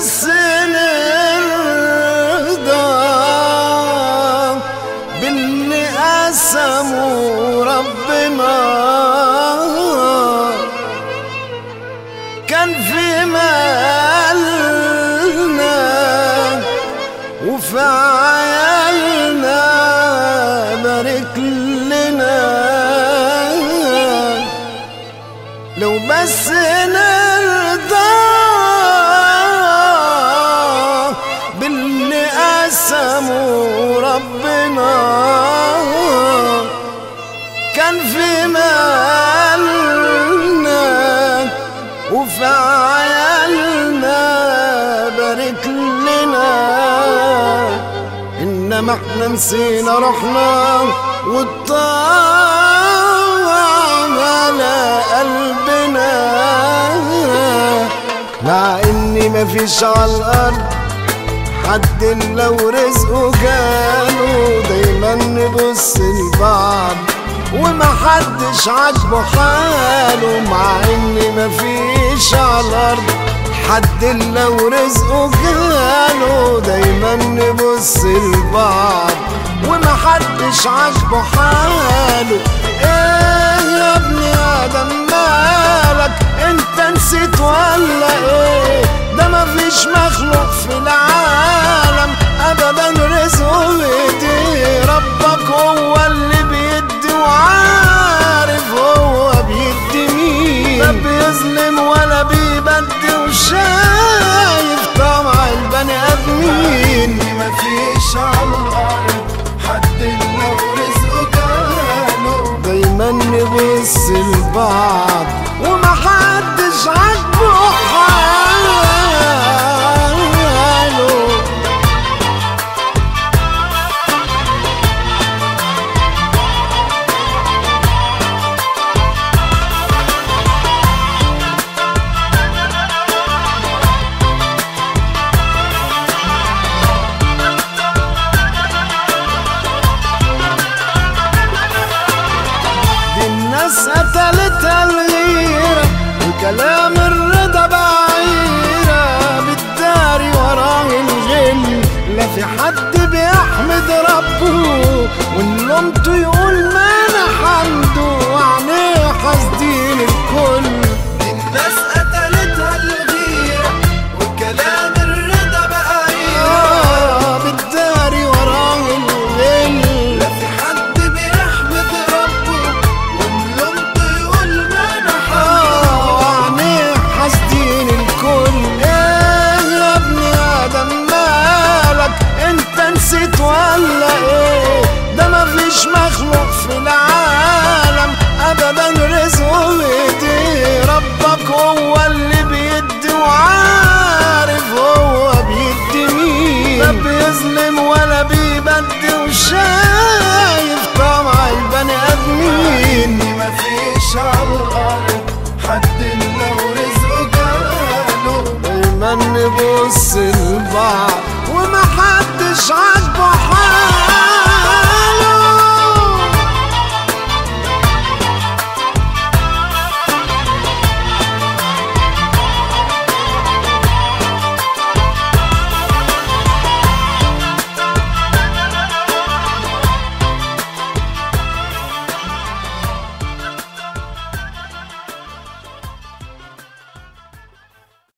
بس نرضى باللي قسمه ربنا كان في مالنا وفي عيالنا بارك لنا لو بس نرضى باللي قسمه ربنا كان في مالنا وفي عيالنا بارك لنا انما احنا نسينا روحنا والطاعة على قلبنا مع اني مفيش على الارض حد لو رزقه جاله دايما نبص لبعض ومحدش عاجبه حاله مع اني مفيش على الارض حد لو رزقه جاله دايما نبص لبعض ومحدش عاجبه حاله ايه يا ابني ادم مالك انت نسيت ولا ايه ده مفيش مخلوق في العالم ابدا رزقه بايديه ربك هو اللي بيدي وعارف هو بيدي مين لا بيظلم ولا بيبدي وشايف طمع البني ادمين مفيش على الأرض حد لو رزقه جاله دايما نبص لبعض ومحدش عاجبه حاله دي الناس قتلتها الغيرة وكلام الرضا بعيرة بالداري وراه الغل لا في حد بيحمد ربه وان لومته يقول ما انا حمده وعينيه حاسدين الكل الناس قتلتها الغيرة وكلام الرضا بقى آه بالداري وراه الغل لا في حد بيحمد ربه وملومته يقول ما انا وعينيه حاسدين الكل ايه يا ابني ادم مالك انت نسيت ولا ايه ده مفيش مخلوق في العالم ابدا رزقه بايديه ربك هو اللي بيدي وعارف هو بيدي مين لا بيظلم ولا بيبدي وشايف طمع البني ادمين مفيش على الأرض حد لو رزقه جاله دايما نبص لبعض ومحدش عارف